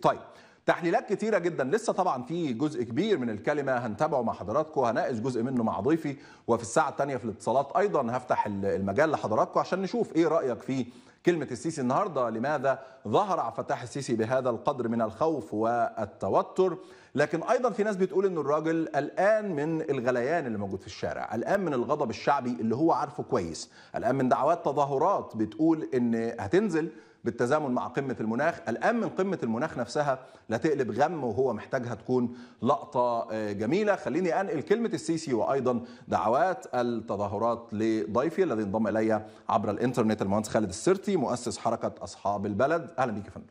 طيب تحليلات كتيرة جدا لسه طبعا في جزء كبير من الكلمة هنتابعه مع حضراتكم هناقش جزء منه مع ضيفي وفي الساعة الثانية في الاتصالات أيضا هفتح المجال لحضراتكم عشان نشوف إيه رأيك في كلمة السيسي النهاردة لماذا ظهر عبد الفتاح السيسي بهذا القدر من الخوف والتوتر لكن أيضا في ناس بتقول إن الراجل قلقان من الغليان اللي موجود في الشارع قلقان من الغضب الشعبي اللي هو عارفه كويس قلقان من دعوات تظاهرات بتقول إن هتنزل بالتزامن مع قمة المناخ قلقان من قمة المناخ نفسها لا تقلب غم وهو محتاجها تكون لقطة جميلة خليني أنقل كلمة السيسي وأيضا دعوات التظاهرات لضيفي الذي انضم إلي عبر الإنترنت المهندس خالد السرتي مؤسس حركة أصحاب البلد أهلا بيك يا فندم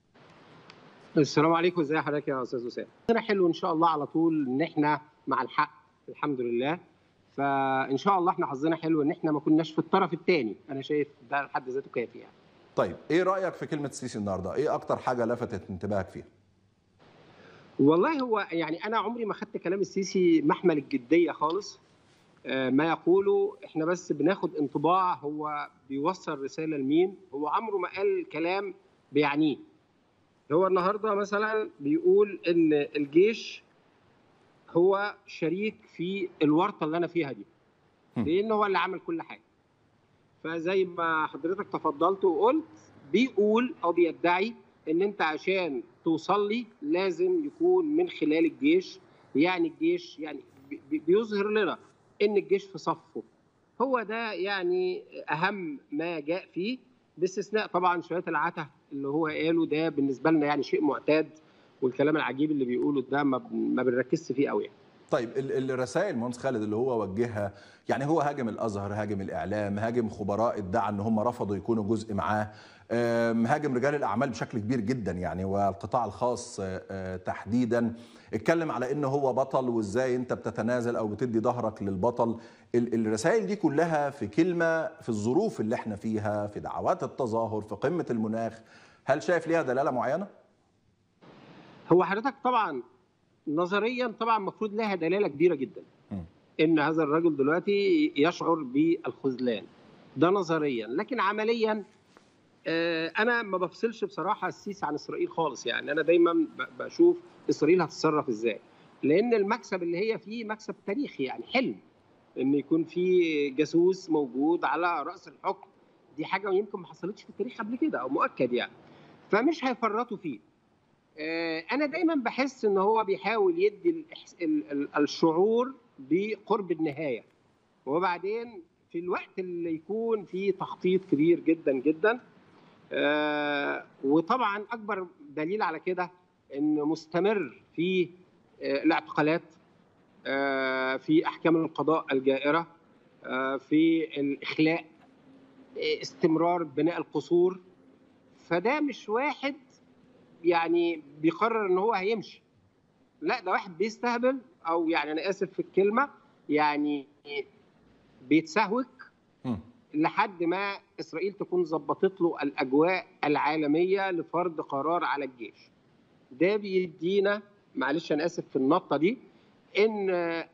السلام عليكم ازي حضرتك يا استاذ اسامه انا حلو ان شاء الله على طول ان احنا مع الحق الحمد لله فان شاء الله احنا حظنا حلو ان احنا ما كناش في الطرف الثاني انا شايف ده لحد ذاته كافي يعني طيب ايه رايك في كلمه السيسي النهارده ايه اكتر حاجه لفتت انتباهك فيها والله هو يعني انا عمري ما خدت كلام السيسي محمل الجديه خالص ما يقوله احنا بس بناخد انطباع هو بيوصل رساله لمين هو عمره ما قال كلام بيعنيه هو النهارده مثلا بيقول ان الجيش هو شريك في الورطه اللي انا فيها دي لان هو اللي عمل كل حاجه فزي ما حضرتك تفضلت وقلت بيقول او بيدعي ان انت عشان توصل لي لازم يكون من خلال الجيش يعني الجيش يعني بيظهر لنا ان الجيش في صفه هو ده يعني اهم ما جاء فيه باستثناء طبعا شويه العته اللي هو قاله ده بالنسبه لنا يعني شيء معتاد والكلام العجيب اللي بيقوله ده ما ما بنركزش فيه قوي يعني. طيب الرسائل مهندس خالد اللي هو وجهها يعني هو هاجم الازهر هاجم الاعلام هاجم خبراء ادعى ان هم رفضوا يكونوا جزء معاه هاجم رجال الاعمال بشكل كبير جدا يعني والقطاع الخاص تحديدا اتكلم على ان هو بطل وازاي انت بتتنازل او بتدي ظهرك للبطل الرسائل دي كلها في كلمه في الظروف اللي احنا فيها في دعوات التظاهر في قمه المناخ هل شايف ليها دلاله معينه هو حضرتك طبعا نظريا طبعا المفروض لها دلاله كبيره جدا م. ان هذا الرجل دلوقتي يشعر بالخذلان ده نظريا لكن عمليا انا ما بفصلش بصراحه السيسي عن اسرائيل خالص يعني انا دايما بشوف اسرائيل هتتصرف ازاي لان المكسب اللي هي فيه مكسب تاريخي يعني حلم ان يكون في جاسوس موجود على راس الحكم دي حاجه يمكن ما حصلتش في التاريخ قبل كده او مؤكد يعني فمش هيفرطوا فيه انا دايما بحس ان هو بيحاول يدي الشعور بقرب النهايه وبعدين في الوقت اللي يكون فيه تخطيط كبير جدا جدا آه وطبعا اكبر دليل على كده ان مستمر في آه الاعتقالات آه في احكام القضاء الجائره في الاخلاء استمرار بناء القصور فده مش واحد يعني بيقرر ان هو هيمشي لا ده واحد بيستهبل او يعني انا اسف في الكلمه يعني بيتسهوك لحد ما اسرائيل تكون ظبطت له الاجواء العالميه لفرض قرار على الجيش. ده بيدينا معلش انا اسف في النطه دي ان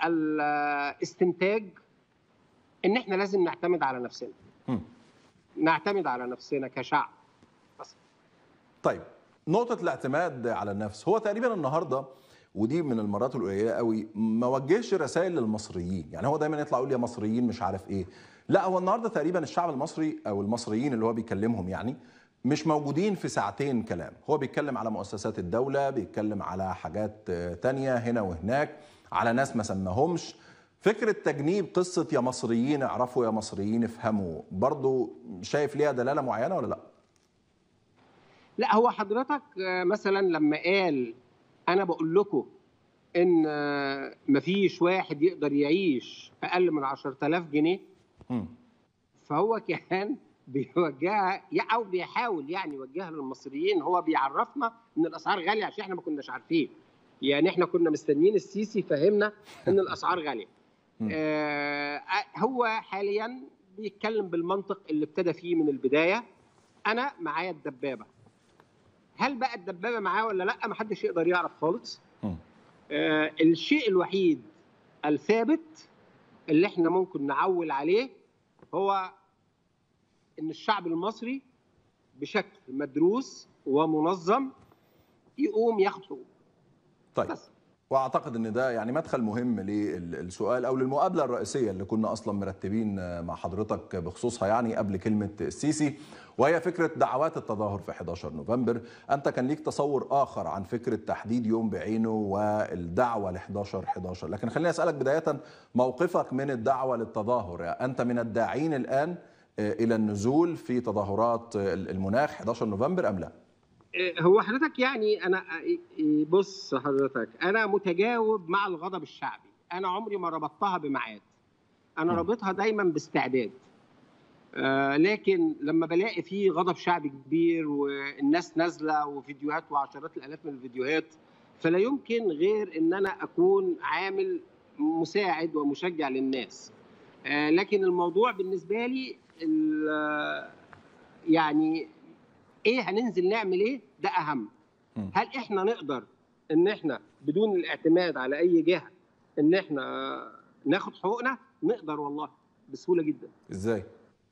الاستنتاج ان احنا لازم نعتمد على نفسنا. م. نعتمد على نفسنا كشعب. بس. طيب نقطة الاعتماد على النفس هو تقريبا النهارده ودي من المرات القليله قوي ما وجهش رسائل للمصريين يعني هو دايما يطلع يقول يا مصريين مش عارف ايه لا هو النهارده تقريبا الشعب المصري او المصريين اللي هو بيكلمهم يعني مش موجودين في ساعتين كلام هو بيتكلم على مؤسسات الدولة بيتكلم على حاجات تانية هنا وهناك على ناس ما سماهمش فكرة تجنيب قصة يا مصريين اعرفوا يا مصريين افهموا برضو شايف ليها دلالة معينة ولا لا لا هو حضرتك مثلا لما قال انا بقول لكم ان مفيش واحد يقدر يعيش اقل من 10000 جنيه م. فهو كان بيوجهها او بيحاول يعني يوجهها للمصريين هو بيعرفنا ان الاسعار غاليه عشان احنا ما كناش عارفين يعني احنا كنا مستنيين السيسي يفهمنا ان الاسعار غاليه آه هو حاليا بيتكلم بالمنطق اللي ابتدى فيه من البدايه انا معايا الدبابه هل بقى الدبابه معاه ولا لا ما حدش يقدر يعرف خالص آه الشيء الوحيد الثابت اللي احنا ممكن نعول عليه هو ان الشعب المصري بشكل مدروس ومنظم يقوم ياخد حقوقه طيب بس واعتقد ان ده يعني مدخل مهم للسؤال او للمقابله الرئيسيه اللي كنا اصلا مرتبين مع حضرتك بخصوصها يعني قبل كلمه السيسي وهي فكره دعوات التظاهر في 11 نوفمبر انت كان ليك تصور اخر عن فكره تحديد يوم بعينه والدعوه ل 11 11 لكن خليني اسالك بدايه موقفك من الدعوه للتظاهر يعني انت من الداعين الان الى النزول في تظاهرات المناخ 11 نوفمبر ام لا؟ هو حضرتك يعني انا بص حضرتك انا متجاوب مع الغضب الشعبي انا عمري ما ربطتها بميعاد انا رابطها دايما باستعداد آه لكن لما بلاقي فيه غضب شعبي كبير والناس نازله وفيديوهات وعشرات الالاف من الفيديوهات فلا يمكن غير ان انا اكون عامل مساعد ومشجع للناس آه لكن الموضوع بالنسبه لي يعني ايه هننزل نعمل ايه ده اهم هل احنا نقدر ان احنا بدون الاعتماد على اي جهه ان احنا ناخد حقوقنا نقدر والله بسهوله جدا ازاي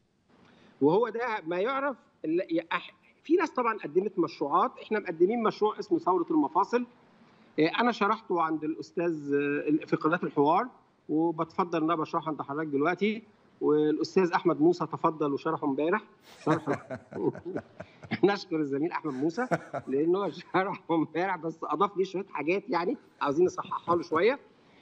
وهو ده ما يعرف في ناس طبعا قدمت مشروعات احنا مقدمين مشروع اسمه ثوره المفاصل انا شرحته عند الاستاذ في قناه الحوار وبتفضل ان انا بشرحه عند حضرتك دلوقتي والاستاذ احمد موسى تفضل وشرحه امبارح شرح نشكر الزميل احمد موسى لان هو شرحه امبارح بس اضاف لي شويه حاجات يعني عاوزين نصححها له شويه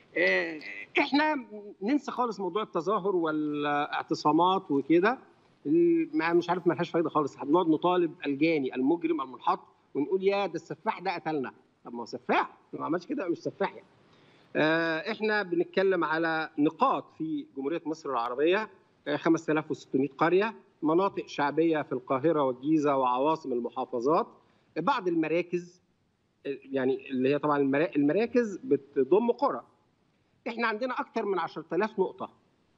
احنا ننسى خالص موضوع التظاهر والاعتصامات وكده مش عارف ملهاش فايده خالص هنقعد نطالب الجاني المجرم المنحط ونقول يا ده السفاح ده قتلنا طب ما هو سفاح ما عملش كده مش سفاح يعني احنا بنتكلم على نقاط في جمهوريه مصر العربيه 5600 قريه مناطق شعبيه في القاهره والجيزه وعواصم المحافظات بعض المراكز يعني اللي هي طبعا المراكز بتضم قرى احنا عندنا اكثر من 10000 نقطه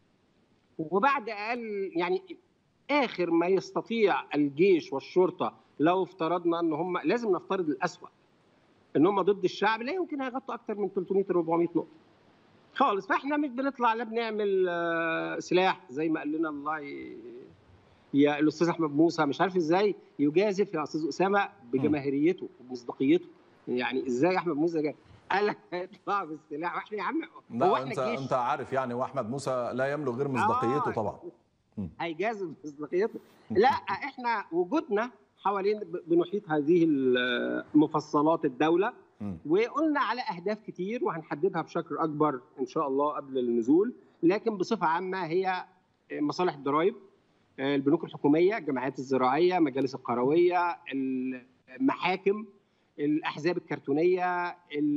وبعد اقل يعني اخر ما يستطيع الجيش والشرطه لو افترضنا ان هم لازم نفترض الاسوأ ان هم ضد الشعب لا يمكن هيغطوا اكثر من 300 400 نقطه خالص فاحنا مش بنطلع لا بنعمل سلاح زي ما قال لنا الله ي... يا الاستاذ احمد موسى مش عارف ازاي يجازف يا استاذ اسامه بجماهيريته وبمصداقيته يعني ازاي احمد موسى جاي قال لك هيطلع بالسلاح واحنا يا عم هو احنا انت الجيش. انت عارف يعني واحمد موسى لا يملك غير مصداقيته آه طبعا هيجازف بمصداقيته لا احنا وجودنا حوالين بنحيط هذه مفصلات الدوله وقلنا على اهداف كتير وهنحددها بشكل اكبر ان شاء الله قبل النزول لكن بصفه عامه هي مصالح الضرائب البنوك الحكوميه الجمعيات الزراعيه مجالس القرويه المحاكم الاحزاب الكرتونيه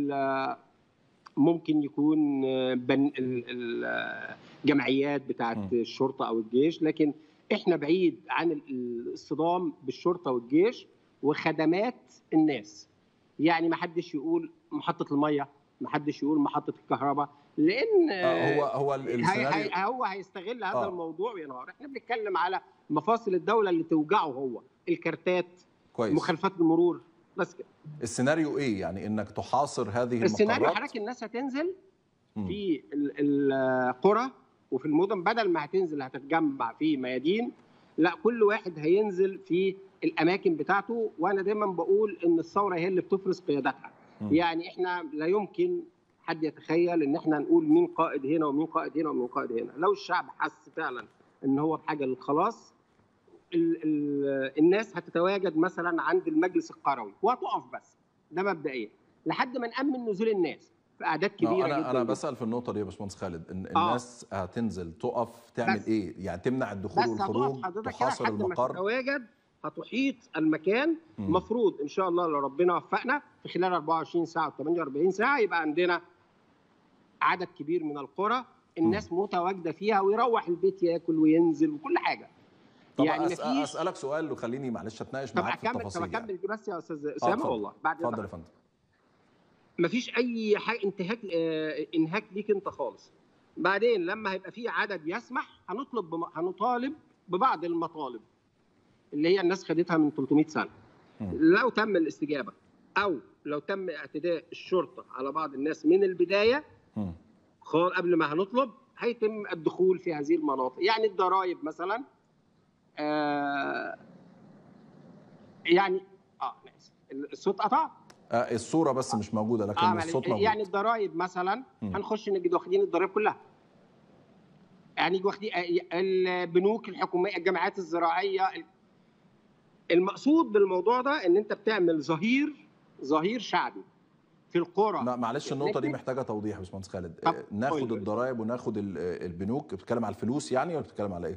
ممكن يكون بن الجمعيات بتاعه الشرطه او الجيش لكن احنا بعيد عن الاصطدام بالشرطه والجيش وخدمات الناس يعني ما حدش يقول محطه الميه ما حدش يقول محطه الكهرباء لان آه هو هو هي هي هو هيستغل هذا آه. الموضوع وينهار احنا بنتكلم على مفاصل الدوله اللي توجعه هو الكارتات كويس مخالفات المرور بس كده السيناريو ايه يعني انك تحاصر هذه السيناريو المقرات حضرتك الناس هتنزل في القرى وفي المدن بدل ما هتنزل هتتجمع في ميادين لا كل واحد هينزل في الاماكن بتاعته وانا دايما بقول ان الثوره هي اللي بتفرز قيادتها م. يعني احنا لا يمكن حد يتخيل ان احنا نقول مين قائد هنا ومين قائد هنا ومين قائد هنا لو الشعب حس فعلا ان هو بحاجه للخلاص ال ال الناس هتتواجد مثلا عند المجلس القروي وهتقف بس ده مبدئيا لحد ما نامن نزول الناس في اعداد كبيره أنا جدا انا بسال في النقطه دي يا باشمهندس خالد ان آه. الناس هتنزل تقف تعمل بس ايه يعني تمنع الدخول والخروج تحاصر المقر تتواجد هتحيط المكان المفروض ان شاء الله لو ربنا وفقنا في خلال 24 ساعه و 48 ساعه يبقى عندنا عدد كبير من القرى الناس م. متواجده فيها ويروح البيت ياكل وينزل وكل حاجه طب يعني أس... اسالك سؤال وخليني معلش اتناقش معاك في التفاصيل طب اكمل بس يا استاذ اسامه آه والله بعد اتفضل يا فندم مفيش اي حاجه انتهاك آه انهاك ليك انت خالص بعدين لما هيبقى في عدد يسمح هنطلب بم... هنطالب ببعض المطالب اللي هي الناس خدتها من 300 سنه م. لو تم الاستجابه او لو تم اعتداء الشرطه على بعض الناس من البدايه خال قبل ما هنطلب هيتم الدخول في هذه المناطق يعني الضرائب مثلا آه يعني اه الصوت قطع آه الصوره بس مش موجوده لكن آه الصوت موجود يعني الضرائب مثلا مم. هنخش نجد واخدين الضرائب كلها يعني واخدين البنوك الحكوميه الجامعات الزراعيه المقصود بالموضوع ده ان انت بتعمل ظهير ظهير شعبي في القرى لا معلش النقطه دي لكن- محتاجه توضيح يا باشمهندس خالد طب، آه، ناخد قول. الضرائب وناخد ال- آه، البنوك بتتكلم على الفلوس يعني ولا بتتكلم على ايه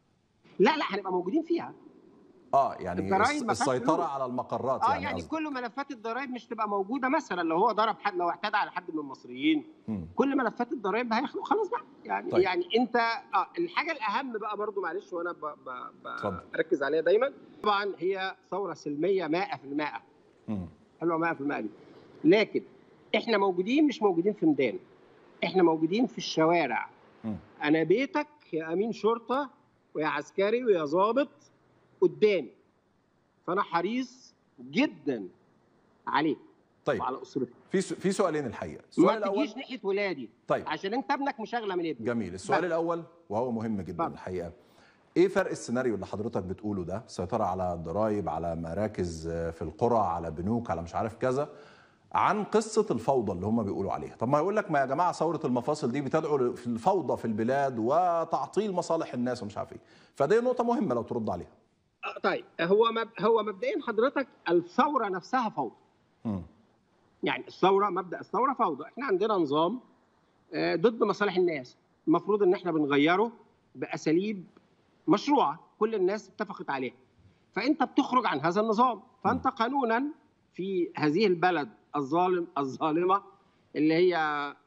لا لا هنبقى موجودين فيها اه يعني الضرايب الس- ما فيهاش السيطره فلوس. على المقرات اه يعني, يعني قصدك. كل ملفات الضرائب مش تبقى موجوده مثلا لو هو ضرب حد لو اعتدى على حد من المصريين مم. كل ملفات الضرائب هيخلق خلاص بقى يعني طيب. طيب. يعني انت اه الحاجه الاهم بقى برضو معلش وانا ب... ب... اتفضل. ب... بركز عليها دايما طبعا هي ثوره سلميه 100% مم. حلوه 100% دي لكن احنا موجودين مش موجودين في ميدان احنا موجودين في الشوارع مم. انا بيتك يا امين شرطه ويا عسكري ويا ضابط قدامي فانا حريص جدا عليك طيب وعلى اسرتك في س- في سؤالين الحقيقه السؤال ما الاول تجيش ناحيه ولادي طيب عشان انت ابنك مشغله من ابني جميل السؤال بس. الاول وهو مهم جدا اتفضل. الحقيقه ايه فرق السيناريو اللي حضرتك بتقوله ده السيطره على الضرائب على مراكز آه، في القرى على بنوك على مش عارف كذا عن قصه الفوضى اللي هم بيقولوا عليها طب ما يقول لك ما يا جماعه ثوره المفاصل دي بتدعو في الفوضى في البلاد وتعطيل مصالح الناس ومش عارف ايه فدي نقطه مهمه لو ترد عليها آه، طيب هو مب... هو مبدئيا حضرتك الثوره نفسها فوضى مم. يعني الثوره مبدا الثوره فوضى احنا عندنا نظام آه، ضد مصالح الناس المفروض ان احنا بنغيره باساليب مشروعه كل الناس اتفقت عليها فانت بتخرج عن هذا النظام فانت قانونا في هذه البلد الظالم الظالمه اللي هي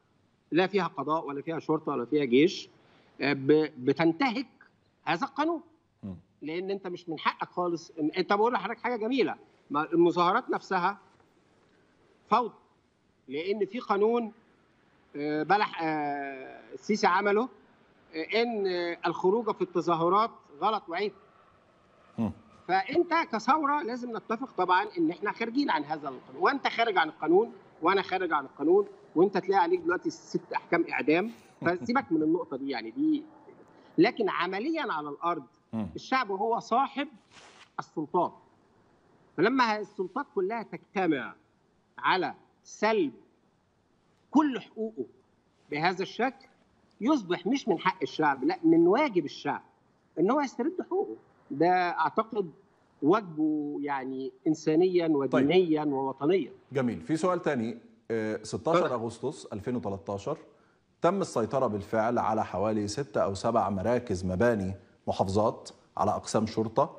لا فيها قضاء ولا فيها شرطه ولا فيها جيش آه، ب- بتنتهك هذا القانون مم. لان انت مش من حقك خالص إن- انت بقول لحضرتك حاجه جميله ما المظاهرات نفسها فوضى لان في قانون آه، بلح آه، السيسي عمله آه، ان آه، الخروج في التظاهرات غلط وعيب مم. فانت كثوره لازم نتفق طبعا ان احنا خارجين عن هذا القانون وانت خارج عن القانون وانا خارج عن القانون وانت تلاقي عليك دلوقتي ست احكام اعدام فسيبك من النقطه دي يعني دي لكن عمليا على الارض مم. الشعب هو صاحب السلطات فلما السلطات كلها تجتمع على سلب كل حقوقه بهذا الشكل يصبح مش من حق الشعب لا من واجب الشعب ان هو يسترد حقوقه ده اعتقد واجبه يعني انسانيا ودينيا ووطنيا جميل في سؤال تاني آه، 16 اغسطس 2013 تم السيطرة بالفعل على حوالي ستة أو سبع مراكز مباني محافظات على أقسام شرطة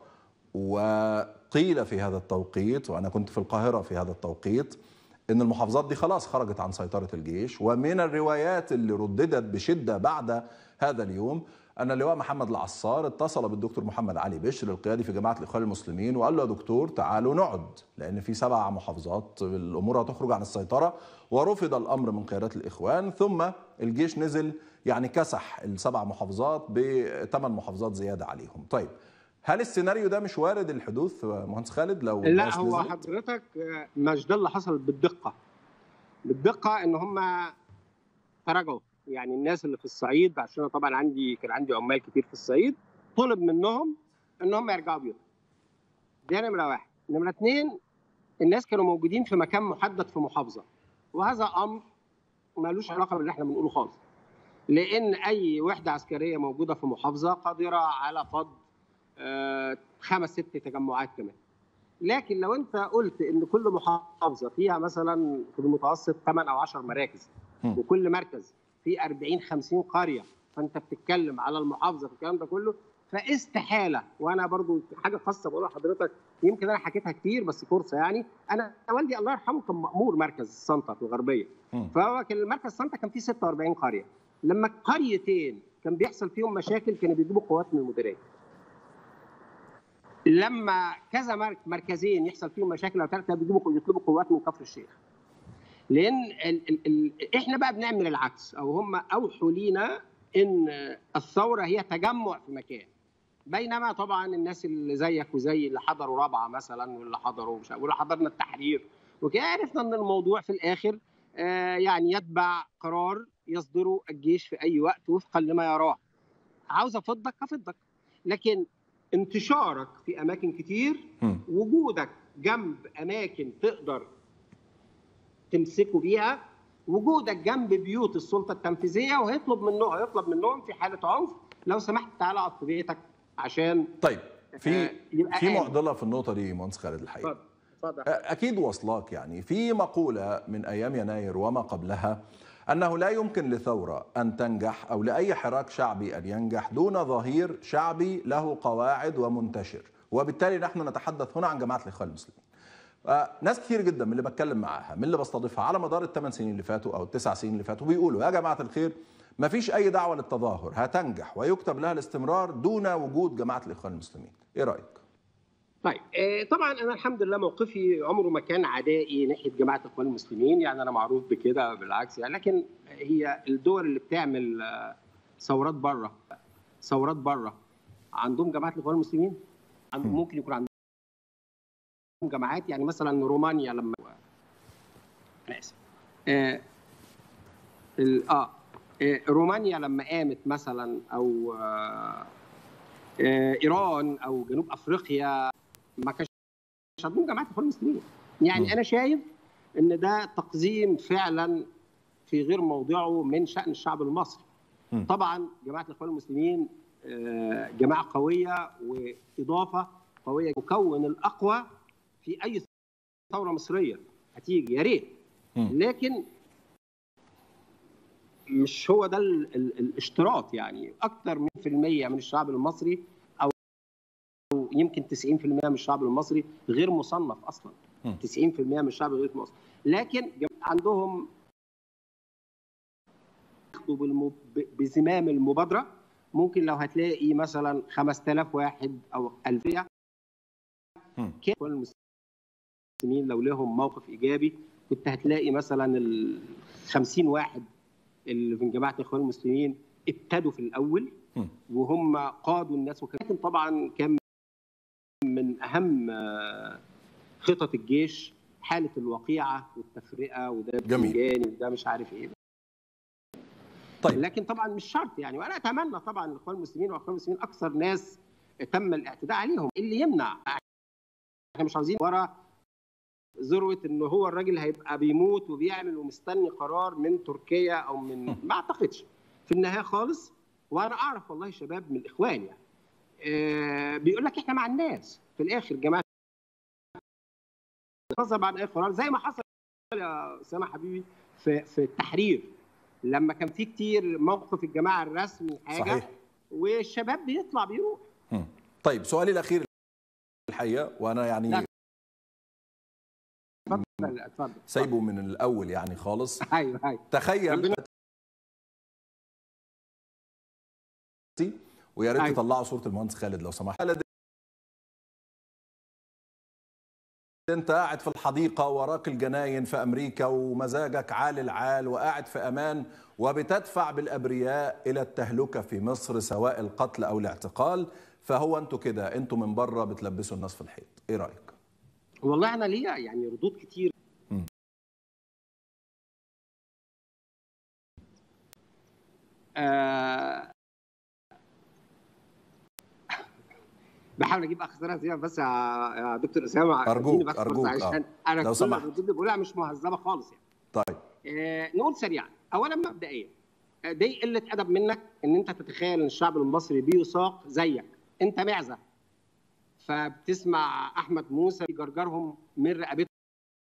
وقيل في هذا التوقيت وأنا كنت في القاهرة في هذا التوقيت إن المحافظات دي خلاص خرجت عن سيطرة الجيش ومن الروايات اللي رددت بشدة بعد هذا اليوم أن اللواء محمد العصار اتصل بالدكتور محمد علي بشر القيادي في جماعة الإخوان المسلمين وقال له يا دكتور تعالوا نقعد لأن في سبع محافظات الأمور هتخرج عن السيطرة ورفض الأمر من قيادات الإخوان ثم الجيش نزل يعني كسح السبع محافظات بثمان محافظات زيادة عليهم طيب هل السيناريو ده مش وارد الحدوث مهندس خالد لو لا الناس هو نزلت؟ حضرتك آه، مش ده اللي حصل بالدقه بالدقه ان هم تراجعوا يعني الناس اللي في الصعيد عشان أنا طبعا عندي كان عندي عمال كتير في الصعيد طلب منهم ان هم يرجعوا بيوتهم دي نمره واحد نمره اثنين الناس كانوا موجودين في مكان محدد في محافظه وهذا امر ملوش علاقه باللي احنا بنقوله خالص لان اي وحده عسكريه موجوده في محافظه قادره على فض آه، خمس ست تجمعات كمان لكن لو انت قلت ان كل محافظه فيها مثلا في المتوسط 8 او 10 مراكز مم. وكل مركز فيه 40 50 قريه فانت بتتكلم على المحافظه في الكلام ده كله فاستحاله وانا برضو حاجه خاصه بقولها لحضرتك يمكن انا حكيتها كتير بس فرصه يعني انا والدي الله يرحمه كان مأمور مركز سانتا في الغربيه مم. فهو كان المركز سانتا كان فيه 46 قريه لما قريتين كان بيحصل فيهم مشاكل كانوا بيجيبوا قوات من المديريه لما كذا مرك- مركزين يحصل فيهم مشاكل او ثلاثه بيجيبوا يطلبوا قوات من كفر الشيخ لان ال ال ال احنا بقى بنعمل العكس او هم اوحوا لينا ان الثوره هي تجمع في مكان بينما طبعا الناس اللي زيك وزي اللي حضروا رابعه مثلا واللي حضروا مش واللي حضرنا التحرير وكده عرفنا ان الموضوع في الاخر آه، يعني يتبع قرار يصدره الجيش في اي وقت وفقا لما يراه عاوز افضك افضك لكن انتشارك في اماكن كتير مم. وجودك جنب اماكن تقدر تمسكوا بيها وجودك جنب بيوت السلطه التنفيذيه وهيطلب منه هيطلب منهم في حاله عنف لو سمحت تعالى اقعد في بيتك عشان طيب في آه، يبقى في آمن. معضله في النقطه دي مهندس خالد الحقيقه اتفضل اتفضل اكيد واصلاك يعني في مقوله من ايام يناير وما قبلها انه لا يمكن لثوره ان تنجح او لاي حراك شعبي ان ينجح دون ظهير شعبي له قواعد ومنتشر وبالتالي نحن نتحدث هنا عن جماعه الاخوان المسلمين آه، ناس كتير جدا من اللي بتكلم معاها من اللي بستضيفها على مدار الثمان سنين اللي فاتوا او التسع سنين اللي فاتوا بيقولوا يا جماعه الخير ما فيش اي دعوه للتظاهر هتنجح ويكتب لها الاستمرار دون وجود جماعه الاخوان المسلمين ايه رايك طيب آه، طبعا انا الحمد لله موقفي عمره ما كان عدائي ناحيه جماعه الاخوان المسلمين يعني انا معروف بكده بالعكس يعني لكن هي الدول اللي بتعمل آه، ثورات بره ثورات بره عندهم جماعه الاخوان المسلمين عندهم م. ممكن يكون عندهم جماعات يعني مثلا رومانيا لما انا اسف آه ال- اه آه، رومانيا لما قامت مثلا او آه آه، ايران او جنوب افريقيا ما كانش عندهم جماعه الاخوان المسلمين يعني م. انا شايف ان ده تقزيم فعلا في غير موضعه من شان الشعب المصري م. طبعا جماعه الاخوان المسلمين آه، جماعه قويه واضافه قويه مكون الاقوى في اي ثوره مصريه هتيجي يا ريت م. لكن مش هو ده ال ال الاشتراط يعني اكثر من في المية من الشعب المصري او أو يمكن 90% من الشعب المصري غير مصنف اصلا م. 90% من الشعب غير مصنف لكن جم- عندهم ياخدوا بالم- ب- بزمام المبادره ممكن لو هتلاقي مثلا 5000 واحد او 1000 م. كان المسلمين لو لهم موقف ايجابي كنت هتلاقي مثلا ال 50 واحد اللي من جماعه الاخوان المسلمين ابتدوا في الاول م. وهم قادوا الناس وكان لكن طبعا كان من اهم آه، خطط الجيش حاله الوقيعه والتفرقه وده جميل. بتنجاني وده مش عارف ايه طيب لكن طبعا مش شرط يعني وانا اتمنى طبعا الاخوان المسلمين والاخوان المسلمين اكثر ناس تم الاعتداء عليهم اللي يمنع احنا مش عاوزين ورا ذروه ان هو الراجل هيبقى بيموت وبيعمل ومستني قرار من تركيا او من ما اعتقدش في النهايه خالص وانا اعرف والله شباب من الاخوان يعني آه بيقول لك احنا مع الناس في الاخر جماعه نظر بعد اي قرار زي ما حصل يا اسامه حبيبي في في التحرير لما كان في كتير موقف الجماعه الرسمي حاجه صحيح والشباب بيطلع بيروح م. طيب سؤالي الاخير الحقيقه وانا يعني لا. اتفضل اتفضل سايبه من الاول يعني خالص ايوه ايوه تخيل ربنا- ويا ريت أيوة. تطلعوا صوره المهندس خالد لو سمحت خالد انت قاعد في الحديقه وراك الجناين في امريكا ومزاجك عال العال وقاعد في امان وبتدفع بالابرياء الى التهلكه في مصر سواء القتل او الاعتقال فهو انتوا كده انتوا من بره بتلبسوا الناس في الحيط ايه رايك والله انا ليا يعني ردود كتير مم. آه بحاول اجيب اختصارها زي بس يا يا دكتور اسامه أرجوك، اديني بس فرصة أرجوك، عشان آه. انا لو كل سمحت. الردود اللي بقولها مش مهذبه خالص يعني طيب آه نقول سريعا اولا مبدئيا آه، دي قله ادب منك ان انت تتخيل ان الشعب المصري بيساق زيك انت معزه فبتسمع احمد موسى يجرجرهم من رقبتهم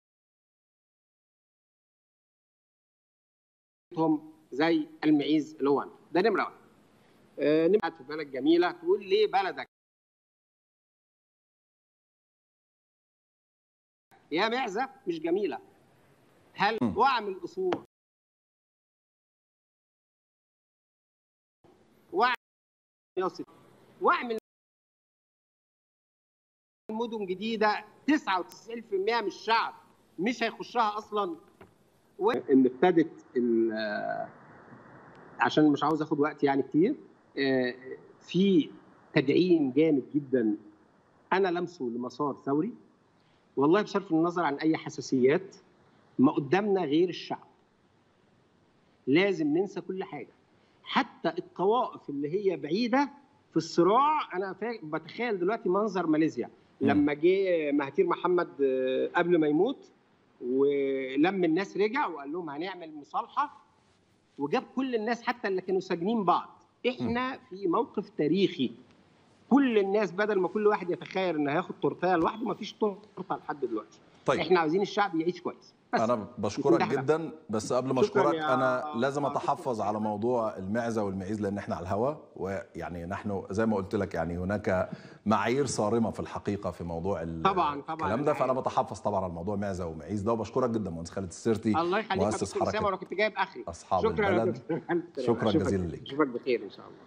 زي المعيز اللي هو أنت. ده نمره واحد آه، نمره في بلد جميله تقول ليه بلدك يا معزه مش جميله هل م. واعمل قصور واعمل يصل واعمل مدن جديده 99% من الشعب مش هيخشها اصلا و... ان ابتدت ال- عشان مش عاوز اخد وقت يعني كتير آه، في تدعيم جامد جدا انا لمسه لمسار ثوري والله بصرف النظر عن اي حساسيات ما قدامنا غير الشعب لازم ننسى كل حاجه حتى الطوائف اللي هي بعيده في الصراع انا فا- بتخيل دلوقتي منظر ماليزيا مم. لما جه مهاتير محمد آه، قبل ما يموت ولما الناس رجع وقال لهم هنعمل مصالحه وجاب كل الناس حتى اللي كانوا ساجنين بعض احنا في موقف تاريخي كل الناس بدل ما كل واحد يتخيل انه هياخد تورتيه لوحده ما فيش تورته لحد دلوقتي طيب. احنا عاوزين الشعب يعيش كويس بس انا بشكرك يكون ده جدا بس قبل ما شكراً اشكرك يا انا لازم دكتور اتحفظ على سليمان. موضوع المعزه والمعيز لان احنا على الهوا ويعني نحن زي ما قلت لك يعني هناك معايير صارمه في الحقيقه في موضوع ال- طبعاً، طبعاً. الكلام ده فانا بتحفظ طبعا على موضوع معزه ومعيز ده وبشكرك جدا مهندس خالد السرتي الله يخليك يا مؤسس دكتور اسامه حركه وانا كنت جايب اخري أصحاب شكرا يا البلد. دكتور شكراً أشوفك- جزيلاً ليك. اشوفك بخير ان شاء الله